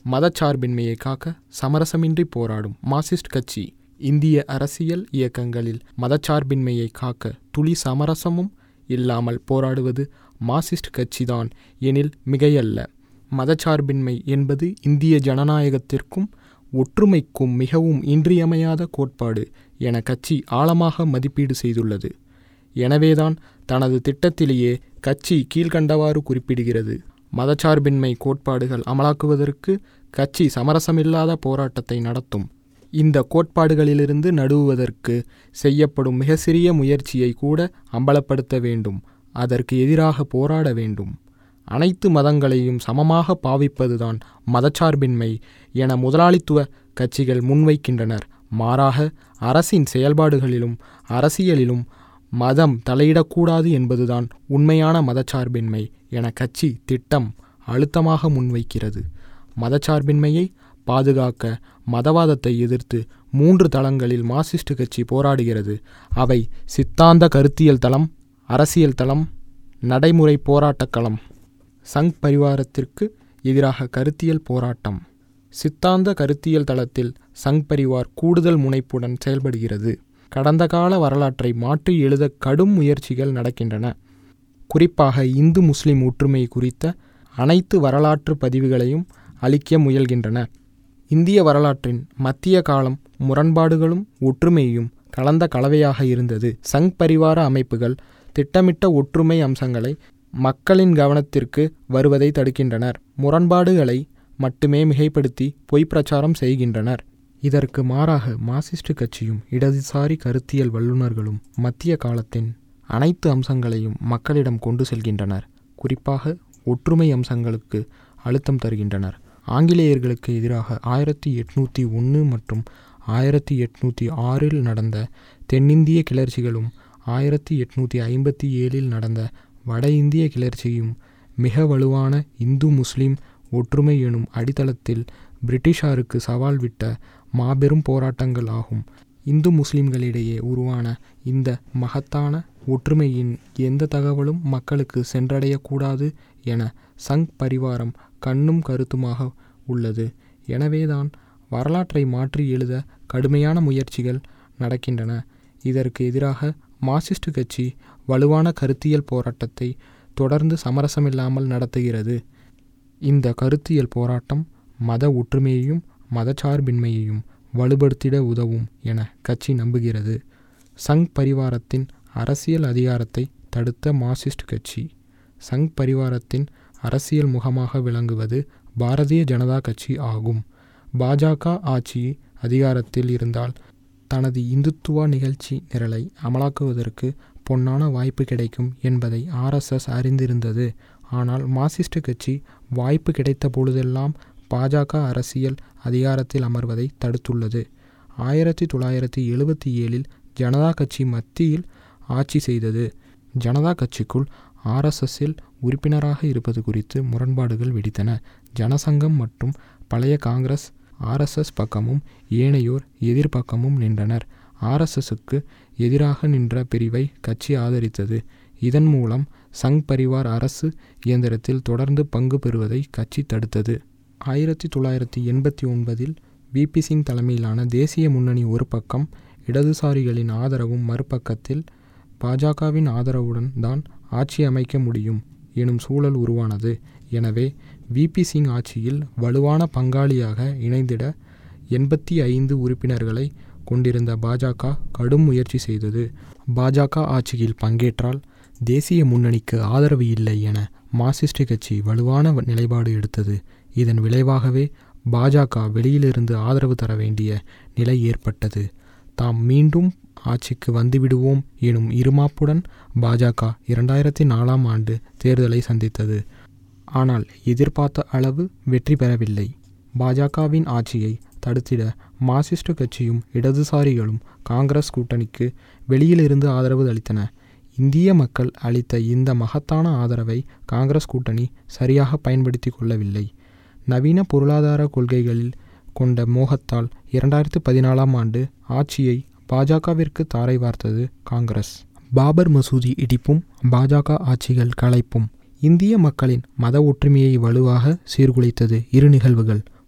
மதச்சார்பின்மையை காக்க சமரசமின்றி போராடும் மார்க்சிஸ்ட் கட்சி இந்திய அரசியல் இயக்கங்களில் மதச்சார்பின்மையை காக்க துளி சமரசமும் இல்லாமல் போராடுவது மார்க்சிஸ்ட் கட்சிதான் எனில் மிகையல்ல மதச்சார்பின்மை என்பது இந்திய ஜனநாயகத்திற்கும் ஒற்றுமைக்கும் மிகவும் இன்றியமையாத கோட்பாடு என கட்சி ஆழமாக மதிப்பீடு செய்துள்ளது எனவேதான் தனது திட்டத்திலேயே கட்சி கீழ்கண்டவாறு குறிப்பிடுகிறது மதச்சார்பின்மை கோட்பாடுகள் அமலாக்குவதற்கு கட்சி சமரசமில்லாத போராட்டத்தை நடத்தும் இந்த கோட்பாடுகளிலிருந்து நடுவுவதற்கு செய்யப்படும் மிக சிறிய முயற்சியை கூட அம்பலப்படுத்த வேண்டும் அதற்கு எதிராக போராட வேண்டும் அனைத்து மதங்களையும் சமமாக பாவிப்பதுதான் மதச்சார்பின்மை என முதலாளித்துவ கட்சிகள் முன்வைக்கின்றனர் மாறாக அரசின் செயல்பாடுகளிலும் அரசியலிலும் மதம் தலையிடக்கூடாது என்பதுதான் உண்மையான மதச்சார்பின்மை என கட்சி திட்டம் அழுத்தமாக முன்வைக்கிறது மதச்சார்பின்மையை பாதுகாக்க மதவாதத்தை எதிர்த்து மூன்று தளங்களில் மார்க்சிஸ்ட் கட்சி போராடுகிறது அவை சித்தாந்த கருத்தியல் தளம் அரசியல் தளம் நடைமுறை போராட்டக் களம் சங் பரிவாரத்திற்கு எதிராக கருத்தியல் போராட்டம் சித்தாந்த கருத்தியல் தளத்தில் சங் பரிவார் கூடுதல் முனைப்புடன் செயல்படுகிறது கடந்த கால வரலாற்றை மாற்றி எழுத கடும் முயற்சிகள் நடக்கின்றன குறிப்பாக இந்து முஸ்லிம் ஒற்றுமை குறித்த அனைத்து வரலாற்று பதிவுகளையும் அளிக்க முயல்கின்றன இந்திய வரலாற்றின் மத்திய காலம் முரண்பாடுகளும் ஒற்றுமையும் கலந்த கலவையாக இருந்தது சங் பரிவார அமைப்புகள் திட்டமிட்ட ஒற்றுமை அம்சங்களை மக்களின் கவனத்திற்கு வருவதை தடுக்கின்றனர் முரண்பாடுகளை மட்டுமே மிகைப்படுத்தி பொய் பிரச்சாரம் செய்கின்றனர் இதற்கு மாறாக மார்க்சிஸ்ட் கட்சியும் இடதுசாரி கருத்தியல் வல்லுநர்களும் மத்திய காலத்தின் அனைத்து அம்சங்களையும் மக்களிடம் கொண்டு செல்கின்றனர் குறிப்பாக ஒற்றுமை அம்சங்களுக்கு அழுத்தம் தருகின்றனர் ஆங்கிலேயர்களுக்கு எதிராக ஆயிரத்தி எட்நூற்றி ஒன்று மற்றும் ஆயிரத்தி எட்நூற்றி ஆறில் நடந்த தென்னிந்திய கிளர்ச்சிகளும் ஆயிரத்தி எட்நூற்றி ஐம்பத்தி ஏழில் நடந்த வட இந்திய கிளர்ச்சியும் மிக வலுவான இந்து முஸ்லிம் ஒற்றுமை எனும் அடித்தளத்தில் பிரிட்டிஷாருக்கு சவால் விட்ட மாபெரும் போராட்டங்கள் ஆகும் இந்து முஸ்லிம்களிடையே உருவான இந்த மகத்தான ஒற்றுமையின் எந்த தகவலும் மக்களுக்கு சென்றடையக்கூடாது என சங் பரிவாரம் கண்ணும் கருத்துமாக உள்ளது எனவேதான் வரலாற்றை மாற்றி எழுத கடுமையான முயற்சிகள் நடக்கின்றன இதற்கு எதிராக மார்க்சிஸ்ட் கட்சி வலுவான கருத்தியல் போராட்டத்தை தொடர்ந்து சமரசமில்லாமல் நடத்துகிறது இந்த கருத்தியல் போராட்டம் மத ஒற்றுமையையும் மதச்சார்பின்மையையும் வலுப்படுத்திட உதவும் என கட்சி நம்புகிறது சங் பரிவாரத்தின் அரசியல் அதிகாரத்தை தடுத்த மார்க்சிஸ்ட் கட்சி சங் பரிவாரத்தின் அரசியல் முகமாக விளங்குவது பாரதிய ஜனதா கட்சி ஆகும் பாஜக ஆட்சி அதிகாரத்தில் இருந்தால் தனது இந்துத்துவா நிகழ்ச்சி நிரலை அமலாக்குவதற்கு பொன்னான வாய்ப்பு கிடைக்கும் என்பதை ஆர்எஸ்எஸ் அறிந்திருந்தது ஆனால் மார்க்சிஸ்ட் கட்சி வாய்ப்பு கிடைத்த பொழுதெல்லாம் பாஜக அரசியல் அதிகாரத்தில் அமர்வதை தடுத்துள்ளது ஆயிரத்தி தொள்ளாயிரத்தி எழுபத்தி ஏழில் ஜனதா கட்சி மத்தியில் ஆட்சி செய்தது ஜனதா கட்சிக்குள் ஆர்எஸ்எஸ்ஸில் உறுப்பினராக இருப்பது குறித்து முரண்பாடுகள் வெடித்தன ஜனசங்கம் மற்றும் பழைய காங்கிரஸ் ஆர்எஸ்எஸ் பக்கமும் ஏனையோர் எதிர்பக்கமும் நின்றனர் ஆர்எஸ்எஸ்ஸுக்கு எதிராக நின்ற பிரிவை கட்சி ஆதரித்தது இதன் மூலம் சங் பரிவார் அரசு இயந்திரத்தில் தொடர்ந்து பங்கு பெறுவதை கட்சி தடுத்தது ஆயிரத்தி தொள்ளாயிரத்தி எண்பத்தி ஒன்பதில் விபி சிங் தலைமையிலான தேசிய முன்னணி ஒரு பக்கம் இடதுசாரிகளின் ஆதரவும் மறுபக்கத்தில் பாஜகவின் ஆதரவுடன் தான் ஆட்சி அமைக்க முடியும் எனும் சூழல் உருவானது எனவே விபி சிங் ஆட்சியில் வலுவான பங்காளியாக இணைந்திட எண்பத்தி ஐந்து உறுப்பினர்களை கொண்டிருந்த பாஜக கடும் முயற்சி செய்தது பாஜக ஆட்சியில் பங்கேற்றால் தேசிய முன்னணிக்கு ஆதரவு இல்லை என மார்க்சிஸ்ட் கட்சி வலுவான நிலைப்பாடு எடுத்தது இதன் விளைவாகவே பாஜக வெளியிலிருந்து ஆதரவு தர வேண்டிய நிலை ஏற்பட்டது தாம் மீண்டும் ஆட்சிக்கு வந்துவிடுவோம் எனும் இருமாப்புடன் பாஜக இரண்டாயிரத்தி நாலாம் ஆண்டு தேர்தலை சந்தித்தது ஆனால் எதிர்பார்த்த அளவு வெற்றி பெறவில்லை பாஜகவின் ஆட்சியை தடுத்திட மார்க்சிஸ்ட் கட்சியும் இடதுசாரிகளும் காங்கிரஸ் கூட்டணிக்கு வெளியிலிருந்து ஆதரவு அளித்தன இந்திய மக்கள் அளித்த இந்த மகத்தான ஆதரவை காங்கிரஸ் கூட்டணி சரியாக பயன்படுத்தி கொள்ளவில்லை நவீன பொருளாதார கொள்கைகளில் கொண்ட மோகத்தால் இரண்டாயிரத்து பதினாலாம் ஆண்டு ஆட்சியை பாஜகவிற்கு தாரை வார்த்தது காங்கிரஸ் பாபர் மசூதி இடிப்பும் பாஜக ஆட்சிகள் கலைப்பும் இந்திய மக்களின் மத ஒற்றுமையை வலுவாக சீர்குலைத்தது இரு நிகழ்வுகள்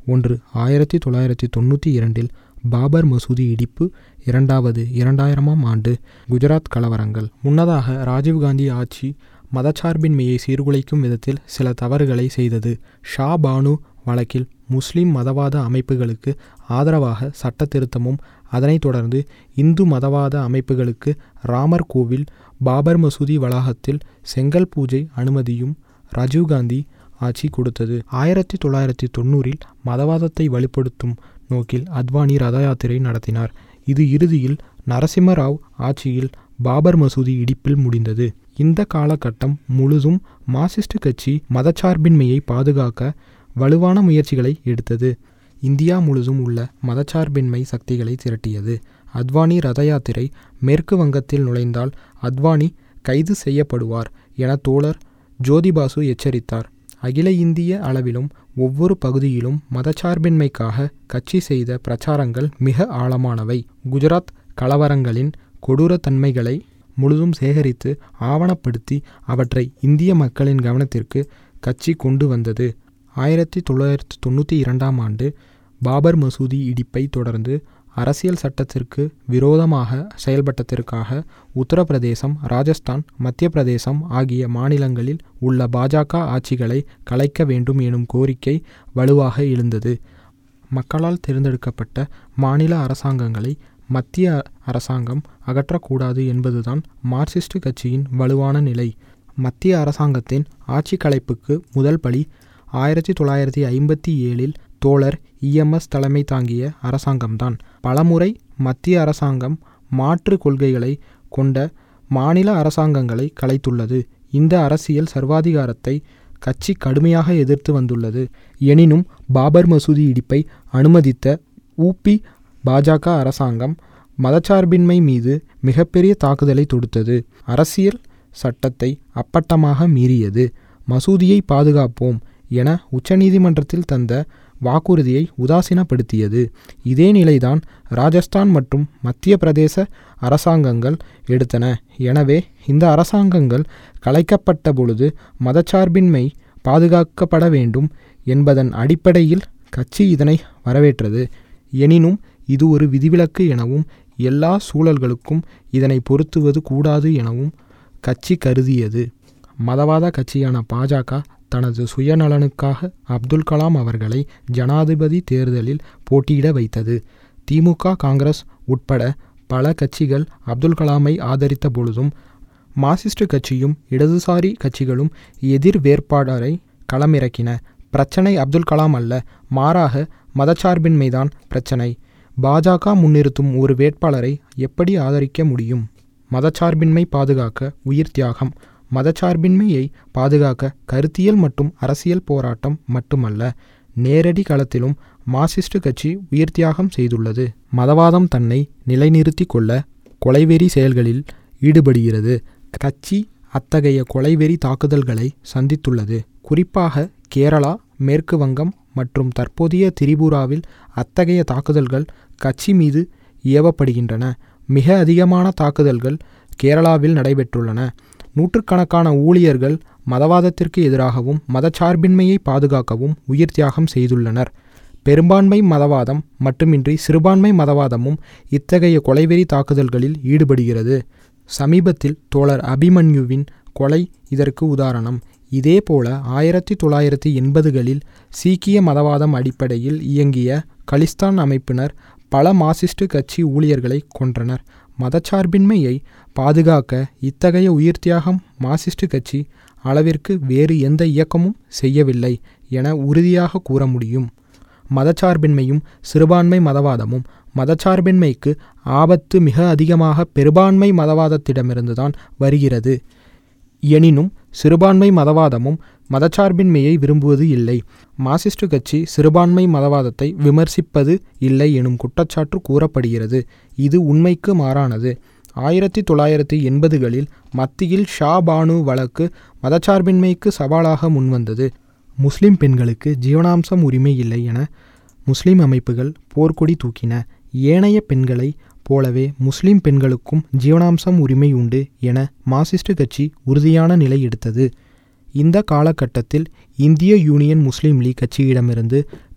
ஒன்று ஆயிரத்தி தொள்ளாயிரத்தி தொண்ணூற்றி இரண்டில் பாபர் மசூதி இடிப்பு இரண்டாவது இரண்டாயிரமாம் ஆண்டு குஜராத் கலவரங்கள் முன்னதாக ராஜீவ்காந்தி ஆட்சி மதச்சார்பின்மையை சீர்குலைக்கும் விதத்தில் சில தவறுகளை செய்தது ஷா பானு வழக்கில் முஸ்லிம் மதவாத அமைப்புகளுக்கு ஆதரவாக சட்ட திருத்தமும் அதனைத் தொடர்ந்து இந்து மதவாத அமைப்புகளுக்கு ராமர் கோவில் பாபர் மசூதி வளாகத்தில் செங்கல் பூஜை அனுமதியும் ராஜீவ்காந்தி ஆட்சி கொடுத்தது ஆயிரத்தி தொள்ளாயிரத்தி தொண்ணூறில் மதவாதத்தை வலுப்படுத்தும் நோக்கில் அத்வானி ரத யாத்திரை நடத்தினார் இது இறுதியில் நரசிம்மராவ் ஆட்சியில் பாபர் மசூதி இடிப்பில் முடிந்தது இந்த காலகட்டம் முழுதும் மார்க்சிஸ்ட் கட்சி மதச்சார்பின்மையை பாதுகாக்க வலுவான முயற்சிகளை எடுத்தது இந்தியா முழுதும் உள்ள மதச்சார்பின்மை சக்திகளை திரட்டியது அத்வானி ரத யாத்திரை மேற்கு வங்கத்தில் நுழைந்தால் அத்வானி கைது செய்யப்படுவார் என தோழர் ஜோதிபாசு எச்சரித்தார் அகில இந்திய அளவிலும் ஒவ்வொரு பகுதியிலும் மதச்சார்பின்மைக்காக கட்சி செய்த பிரச்சாரங்கள் மிக ஆழமானவை குஜராத் கலவரங்களின் கொடூரத்தன்மைகளை முழுதும் சேகரித்து ஆவணப்படுத்தி அவற்றை இந்திய மக்களின் கவனத்திற்கு கட்சி கொண்டு வந்தது ஆயிரத்தி தொள்ளாயிரத்தி தொண்ணூற்றி இரண்டாம் ஆண்டு பாபர் மசூதி இடிப்பை தொடர்ந்து அரசியல் சட்டத்திற்கு விரோதமாக செயல்பட்டதற்காக உத்தரப்பிரதேசம் ராஜஸ்தான் மத்திய பிரதேசம் ஆகிய மாநிலங்களில் உள்ள பாஜக ஆட்சிகளை கலைக்க வேண்டும் எனும் கோரிக்கை வலுவாக எழுந்தது மக்களால் தேர்ந்தெடுக்கப்பட்ட மாநில அரசாங்கங்களை மத்திய அரசாங்கம் அகற்றக்கூடாது என்பதுதான் மார்க்சிஸ்ட் கட்சியின் வலுவான நிலை மத்திய அரசாங்கத்தின் ஆட்சி கலைப்புக்கு முதல் படி ஆயிரத்தி தொள்ளாயிரத்தி ஐம்பத்தி ஏழில் தோழர் இஎம்எஸ் தலைமை தாங்கிய அரசாங்கம்தான் பலமுறை மத்திய அரசாங்கம் மாற்று கொள்கைகளை கொண்ட மாநில அரசாங்கங்களை கலைத்துள்ளது இந்த அரசியல் சர்வாதிகாரத்தை கட்சி கடுமையாக எதிர்த்து வந்துள்ளது எனினும் பாபர் மசூதி இடிப்பை அனுமதித்த ஊபி பாஜக அரசாங்கம் மதச்சார்பின்மை மீது மிகப்பெரிய தாக்குதலை தொடுத்தது அரசியல் சட்டத்தை அப்பட்டமாக மீறியது மசூதியை பாதுகாப்போம் என உச்சநீதிமன்றத்தில் தந்த வாக்குறுதியை உதாசீனப்படுத்தியது இதே நிலைதான் ராஜஸ்தான் மற்றும் மத்திய பிரதேச அரசாங்கங்கள் எடுத்தன எனவே இந்த அரசாங்கங்கள் கலைக்கப்பட்ட பொழுது மதச்சார்பின்மை பாதுகாக்கப்பட வேண்டும் என்பதன் அடிப்படையில் கட்சி இதனை வரவேற்றது எனினும் இது ஒரு விதிவிலக்கு எனவும் எல்லா சூழல்களுக்கும் இதனை பொருத்துவது கூடாது எனவும் கட்சி கருதியது மதவாத கட்சியான பாஜக தனது சுயநலனுக்காக அப்துல் கலாம் அவர்களை ஜனாதிபதி தேர்தலில் போட்டியிட வைத்தது திமுக காங்கிரஸ் உட்பட பல கட்சிகள் அப்துல் கலாமை ஆதரித்த பொழுதும் மார்க்சிஸ்ட் கட்சியும் இடதுசாரி கட்சிகளும் எதிர் வேட்பாளரை களமிறக்கின பிரச்சனை அப்துல் கலாம் அல்ல மாறாக மதச்சார்பின்மைதான் பிரச்சனை பாஜக முன்னிறுத்தும் ஒரு வேட்பாளரை எப்படி ஆதரிக்க முடியும் மதச்சார்பின்மை பாதுகாக்க உயிர் தியாகம் மதச்சார்பின்மையை பாதுகாக்க கருத்தியல் மற்றும் அரசியல் போராட்டம் மட்டுமல்ல நேரடி களத்திலும் மார்க்சிஸ்ட் கட்சி உயிர் தியாகம் செய்துள்ளது மதவாதம் தன்னை நிலைநிறுத்தி கொள்ள கொலைவெறி செயல்களில் ஈடுபடுகிறது கட்சி அத்தகைய கொலைவெறி தாக்குதல்களை சந்தித்துள்ளது குறிப்பாக கேரளா மேற்கு வங்கம் மற்றும் தற்போதைய திரிபுராவில் அத்தகைய தாக்குதல்கள் கட்சி மீது ஏவப்படுகின்றன மிக அதிகமான தாக்குதல்கள் கேரளாவில் நடைபெற்றுள்ளன நூற்றுக்கணக்கான ஊழியர்கள் மதவாதத்திற்கு எதிராகவும் மதச்சார்பின்மையை பாதுகாக்கவும் உயிர் தியாகம் செய்துள்ளனர் பெரும்பான்மை மதவாதம் மட்டுமின்றி சிறுபான்மை மதவாதமும் இத்தகைய கொலைவெறி தாக்குதல்களில் ஈடுபடுகிறது சமீபத்தில் தோழர் அபிமன்யுவின் கொலை இதற்கு உதாரணம் இதேபோல ஆயிரத்தி தொள்ளாயிரத்தி எண்பதுகளில் சீக்கிய மதவாதம் அடிப்படையில் இயங்கிய கலிஸ்தான் அமைப்பினர் பல மார்க்சிஸ்ட் கட்சி ஊழியர்களை கொன்றனர் மதச்சார்பின்மையை பாதுகாக்க இத்தகைய உயிர் தியாகம் மார்க்சிஸ்ட் கட்சி அளவிற்கு வேறு எந்த இயக்கமும் செய்யவில்லை என உறுதியாக கூற முடியும் மதச்சார்பின்மையும் சிறுபான்மை மதவாதமும் மதச்சார்பின்மைக்கு ஆபத்து மிக அதிகமாக பெரும்பான்மை மதவாதத்திடமிருந்துதான் வருகிறது எனினும் சிறுபான்மை மதவாதமும் மதச்சார்பின்மையை விரும்புவது இல்லை மார்க்சிஸ்ட் கட்சி சிறுபான்மை மதவாதத்தை விமர்சிப்பது இல்லை எனும் குற்றச்சாட்டு கூறப்படுகிறது இது உண்மைக்கு மாறானது ஆயிரத்தி தொள்ளாயிரத்தி எண்பதுகளில் மத்தியில் ஷா பானு வழக்கு மதச்சார்பின்மைக்கு சவாலாக முன்வந்தது முஸ்லிம் பெண்களுக்கு ஜீவனாம்சம் உரிமை இல்லை என முஸ்லிம் அமைப்புகள் போர்க்கொடி தூக்கின ஏனைய பெண்களை போலவே முஸ்லிம் பெண்களுக்கும் ஜீவனாம்சம் உரிமை உண்டு என மார்க்சிஸ்ட் கட்சி உறுதியான நிலை எடுத்தது இந்த காலகட்டத்தில் இந்திய யூனியன் முஸ்லீம் லீக் கட்சியிடமிருந்து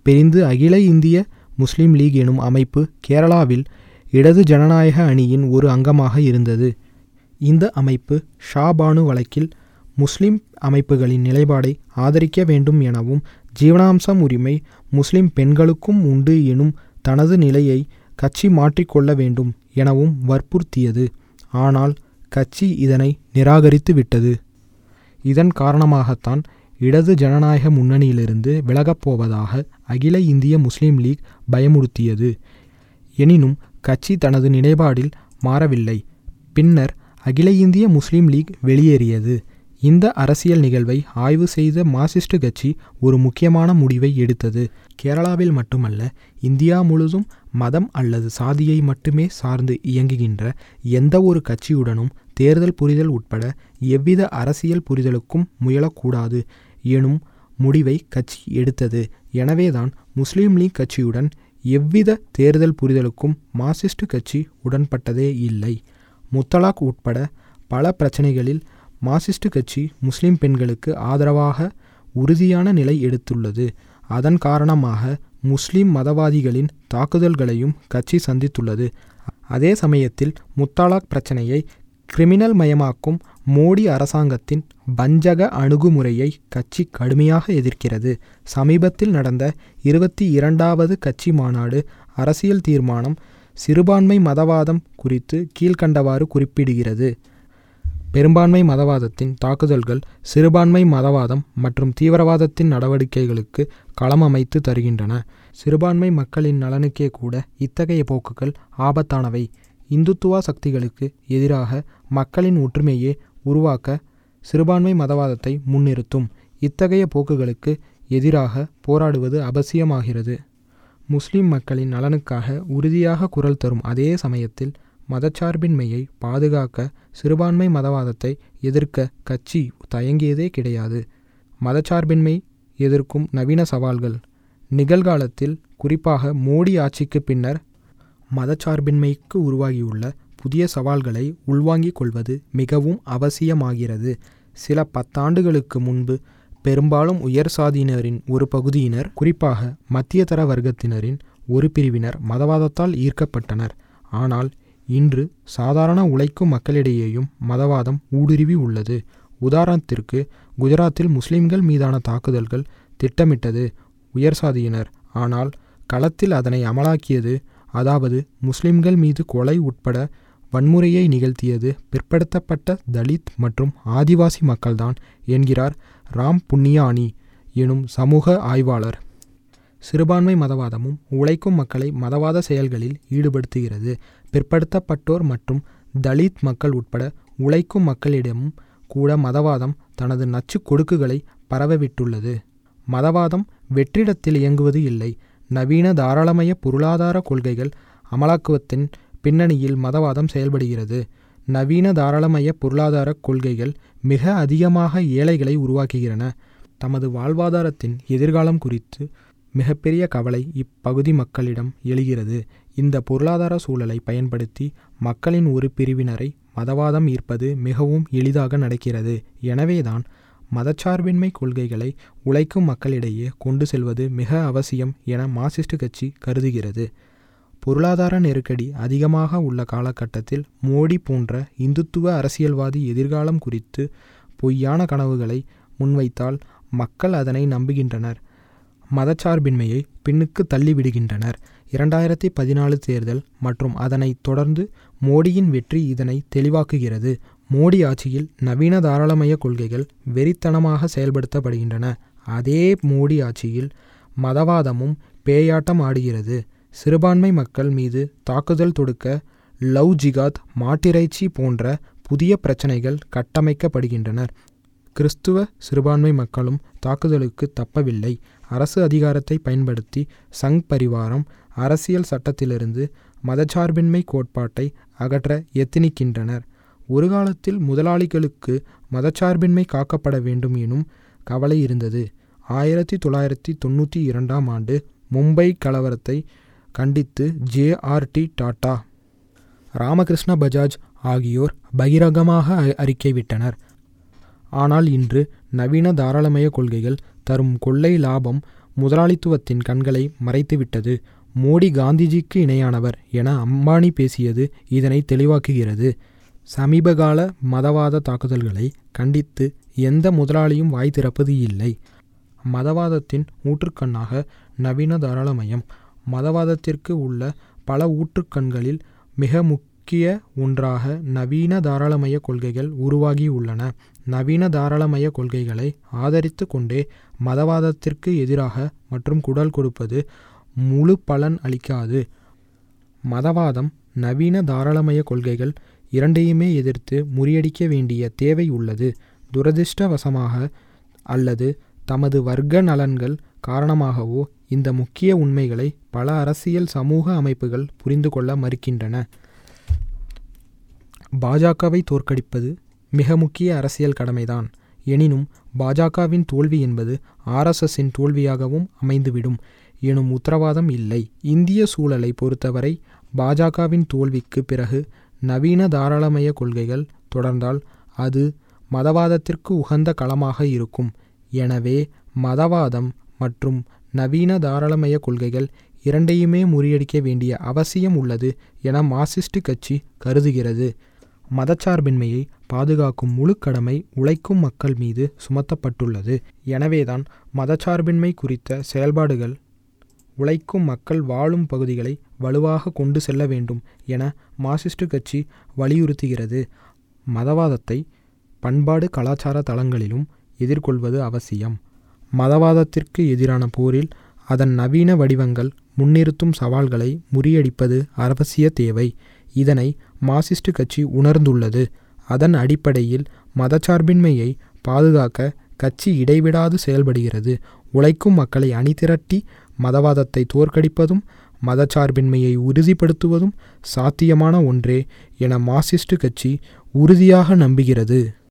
பிரிந்து அகில இந்திய முஸ்லிம் லீக் எனும் அமைப்பு கேரளாவில் இடது ஜனநாயக அணியின் ஒரு அங்கமாக இருந்தது இந்த அமைப்பு ஷா பானு வழக்கில் முஸ்லிம் அமைப்புகளின் நிலைப்பாடை ஆதரிக்க வேண்டும் எனவும் ஜீவனாம்சம் உரிமை முஸ்லிம் பெண்களுக்கும் உண்டு எனும் தனது நிலையை கட்சி மாற்றிக்கொள்ள வேண்டும் எனவும் வற்புறுத்தியது ஆனால் கட்சி இதனை நிராகரித்து விட்டது இதன் காரணமாகத்தான் இடது ஜனநாயக முன்னணியிலிருந்து விலகப் போவதாக அகில இந்திய முஸ்லிம் லீக் பயமுறுத்தியது எனினும் கட்சி தனது நிலைப்பாடில் மாறவில்லை பின்னர் அகில இந்திய முஸ்லிம் லீக் வெளியேறியது இந்த அரசியல் நிகழ்வை ஆய்வு செய்த மார்க்சிஸ்ட் கட்சி ஒரு முக்கியமான முடிவை எடுத்தது கேரளாவில் மட்டுமல்ல இந்தியா முழுதும் மதம் அல்லது சாதியை மட்டுமே சார்ந்து இயங்குகின்ற எந்த ஒரு கட்சியுடனும் தேர்தல் புரிதல் உட்பட எவ்வித அரசியல் புரிதலுக்கும் முயலக்கூடாது எனும் முடிவை கட்சி எடுத்தது எனவேதான் முஸ்லீம் லீக் கட்சியுடன் எவ்வித தேர்தல் புரிதலுக்கும் மார்க்சிஸ்ட் கட்சி உடன்பட்டதே இல்லை முத்தலாக் உட்பட பல பிரச்சனைகளில் மார்க்சிஸ்ட் கட்சி முஸ்லிம் பெண்களுக்கு ஆதரவாக உறுதியான நிலை எடுத்துள்ளது அதன் காரணமாக முஸ்லிம் மதவாதிகளின் தாக்குதல்களையும் கட்சி சந்தித்துள்ளது அதே சமயத்தில் முத்தலாக் பிரச்சனையை கிரிமினல் மயமாக்கும் மோடி அரசாங்கத்தின் வஞ்சக அணுகுமுறையை கட்சி கடுமையாக எதிர்க்கிறது சமீபத்தில் நடந்த இருபத்தி இரண்டாவது கட்சி மாநாடு அரசியல் தீர்மானம் சிறுபான்மை மதவாதம் குறித்து கீழ்க்கண்டவாறு குறிப்பிடுகிறது பெரும்பான்மை மதவாதத்தின் தாக்குதல்கள் சிறுபான்மை மதவாதம் மற்றும் தீவிரவாதத்தின் நடவடிக்கைகளுக்கு களம் அமைத்து தருகின்றன சிறுபான்மை மக்களின் நலனுக்கே கூட இத்தகைய போக்குகள் ஆபத்தானவை இந்துத்துவா சக்திகளுக்கு எதிராக மக்களின் ஒற்றுமையை உருவாக்க சிறுபான்மை மதவாதத்தை முன்னிறுத்தும் இத்தகைய போக்குகளுக்கு எதிராக போராடுவது அவசியமாகிறது முஸ்லிம் மக்களின் நலனுக்காக உறுதியாக குரல் தரும் அதே சமயத்தில் மதச்சார்பின்மையை பாதுகாக்க சிறுபான்மை மதவாதத்தை எதிர்க்க கட்சி தயங்கியதே கிடையாது மதச்சார்பின்மை எதிர்க்கும் நவீன சவால்கள் நிகழ்காலத்தில் குறிப்பாக மோடி ஆட்சிக்கு பின்னர் மதச்சார்பின்மைக்கு உருவாகியுள்ள புதிய சவால்களை உள்வாங்கிக் கொள்வது மிகவும் அவசியமாகிறது சில பத்தாண்டுகளுக்கு முன்பு பெரும்பாலும் உயர் சாதியினரின் ஒரு பகுதியினர் குறிப்பாக மத்தியதர வர்க்கத்தினரின் ஒரு பிரிவினர் மதவாதத்தால் ஈர்க்கப்பட்டனர் ஆனால் இன்று சாதாரண உழைக்கும் மக்களிடையேயும் மதவாதம் ஊடுருவி உள்ளது உதாரணத்திற்கு குஜராத்தில் முஸ்லிம்கள் மீதான தாக்குதல்கள் திட்டமிட்டது உயர் சாதியினர் ஆனால் களத்தில் அதனை அமலாக்கியது அதாவது முஸ்லிம்கள் மீது கொலை உட்பட வன்முறையை நிகழ்த்தியது பிற்படுத்தப்பட்ட தலித் மற்றும் ஆதிவாசி மக்கள்தான் என்கிறார் ராம் புண்ணியானி எனும் சமூக ஆய்வாளர் சிறுபான்மை மதவாதமும் உழைக்கும் மக்களை மதவாத செயல்களில் ஈடுபடுத்துகிறது பிற்படுத்தப்பட்டோர் மற்றும் தலித் மக்கள் உட்பட உழைக்கும் மக்களிடமும் கூட மதவாதம் தனது நச்சு கொடுக்குகளை பரவவிட்டுள்ளது மதவாதம் வெற்றிடத்தில் இயங்குவது இல்லை நவீன தாராளமய பொருளாதார கொள்கைகள் அமலாக்குவத்தின் பின்னணியில் மதவாதம் செயல்படுகிறது நவீன தாராளமய பொருளாதார கொள்கைகள் மிக அதிகமாக ஏழைகளை உருவாக்குகின்றன தமது வாழ்வாதாரத்தின் எதிர்காலம் குறித்து மிகப்பெரிய கவலை இப்பகுதி மக்களிடம் எழுகிறது இந்த பொருளாதார சூழலை பயன்படுத்தி மக்களின் ஒரு பிரிவினரை மதவாதம் ஈர்ப்பது மிகவும் எளிதாக நடக்கிறது எனவேதான் மதச்சார்பின்மை கொள்கைகளை உழைக்கும் மக்களிடையே கொண்டு செல்வது மிக அவசியம் என மார்க்சிஸ்ட் கட்சி கருதுகிறது பொருளாதார நெருக்கடி அதிகமாக உள்ள காலகட்டத்தில் மோடி போன்ற இந்துத்துவ அரசியல்வாதி எதிர்காலம் குறித்து பொய்யான கனவுகளை முன்வைத்தால் மக்கள் அதனை நம்புகின்றனர் மதச்சார்பின்மையை பின்னுக்கு தள்ளிவிடுகின்றனர் இரண்டாயிரத்தி பதினாலு தேர்தல் மற்றும் அதனைத் தொடர்ந்து மோடியின் வெற்றி இதனை தெளிவாக்குகிறது மோடி ஆட்சியில் நவீன தாராளமய கொள்கைகள் வெறித்தனமாக செயல்படுத்தப்படுகின்றன அதே மோடி ஆட்சியில் மதவாதமும் பேயாட்டம் ஆடுகிறது சிறுபான்மை மக்கள் மீது தாக்குதல் தொடுக்க லவ் ஜிகாத் மாட்டிறைச்சி போன்ற புதிய பிரச்சனைகள் கட்டமைக்கப்படுகின்றனர் கிறிஸ்துவ சிறுபான்மை மக்களும் தாக்குதலுக்கு தப்பவில்லை அரசு அதிகாரத்தை பயன்படுத்தி சங் பரிவாரம் அரசியல் சட்டத்திலிருந்து மதச்சார்பின்மை கோட்பாட்டை அகற்ற எத்தனிக்கின்றனர் ஒரு காலத்தில் முதலாளிகளுக்கு மதச்சார்பின்மை காக்கப்பட வேண்டும் எனும் கவலை இருந்தது ஆயிரத்தி தொள்ளாயிரத்தி தொண்ணூற்றி இரண்டாம் ஆண்டு மும்பை கலவரத்தை கண்டித்து J R D Tata Ramakrishna Bajaj ஆகியோர் பகிரங்கமாக அறிக்கை விட்டனர் ஆனால் இன்று நவீன தாராளமய கொள்கைகள் தரும் கொள்ளை லாபம் முதலாளித்துவத்தின் கண்களை மறைத்துவிட்டது மோடி காந்திஜிக்கு இணையானவர் என அம்பானி பேசியது இதனை தெளிவாக்குகிறது சமீபகால மதவாத தாக்குதல்களை கண்டித்து எந்த முதலாளியும் வாய் திறப்பது இல்லை மதவாதத்தின் ஊற்றுக்கண்ணாக நவீன தாராளமயம் மதவாதத்திற்கு உள்ள பல ஊற்றுக்கண்களில் மிக முக்கிய ஒன்றாக நவீன தாராளமய கொள்கைகள் உருவாகியுள்ளன நவீன தாராளமய கொள்கைகளை ஆதரித்து கொண்டே மதவாதத்திற்கு எதிராக மற்றும் குடல் கொடுப்பது முழு பலன் அளிக்காது மதவாதம் நவீன தாராளமய கொள்கைகள் இரண்டையுமே எதிர்த்து முறியடிக்க வேண்டிய தேவை உள்ளது துரதிர்ஷ்டவசமாக அல்லது தமது வர்க்க நலன்கள் காரணமாகவோ இந்த முக்கிய உண்மைகளை பல அரசியல் சமூக அமைப்புகள் புரிந்து கொள்ள மறுக்கின்றன பாஜகவை தோற்கடிப்பது மிக முக்கிய அரசியல் கடமைதான் எனினும் பாஜகவின் தோல்வி என்பது ஆர்எஸ்எஸின் தோல்வியாகவும் அமைந்துவிடும் எனும் உத்தரவாதம் இல்லை இந்திய சூழலை பொறுத்தவரை பாஜகவின் தோல்விக்கு பிறகு நவீன தாராளமய கொள்கைகள் தொடர்ந்தால் அது மதவாதத்திற்கு உகந்த களமாக இருக்கும் எனவே மதவாதம் மற்றும் நவீன தாராளமய கொள்கைகள் இரண்டையுமே முறியடிக்க வேண்டிய அவசியம் உள்ளது என மார்க்சிஸ்ட் கட்சி கருதுகிறது மதச்சார்பின்மையை பாதுகாக்கும் முழு கடமை உழைக்கும் மக்கள் மீது சுமத்தப்பட்டுள்ளது எனவேதான் மதச்சார்பின்மை குறித்த செயல்பாடுகள் உழைக்கும் மக்கள் வாழும் பகுதிகளை வலுவாக கொண்டு செல்ல வேண்டும் என மார்க்சிஸ்ட் கட்சி வலியுறுத்துகிறது மதவாதத்தை பண்பாடு கலாச்சார தளங்களிலும் எதிர்கொள்வது அவசியம் மதவாதத்திற்கு எதிரான போரில் அதன் நவீன வடிவங்கள் முன்னிறுத்தும் சவால்களை முறியடிப்பது அவசிய தேவை இதனை மார்க்சிஸ்ட் கட்சி உணர்ந்துள்ளது அதன் அடிப்படையில் மதச்சார்பின்மையை பாதுகாக்க கட்சி இடைவிடாது செயல்படுகிறது உழைக்கும் மக்களை அணிதிரட்டி மதவாதத்தை தோற்கடிப்பதும் மதச்சார்பின்மையை உறுதிப்படுத்துவதும் சாத்தியமான ஒன்றே என மார்க்சிஸ்ட் கட்சி உறுதியாக நம்புகிறது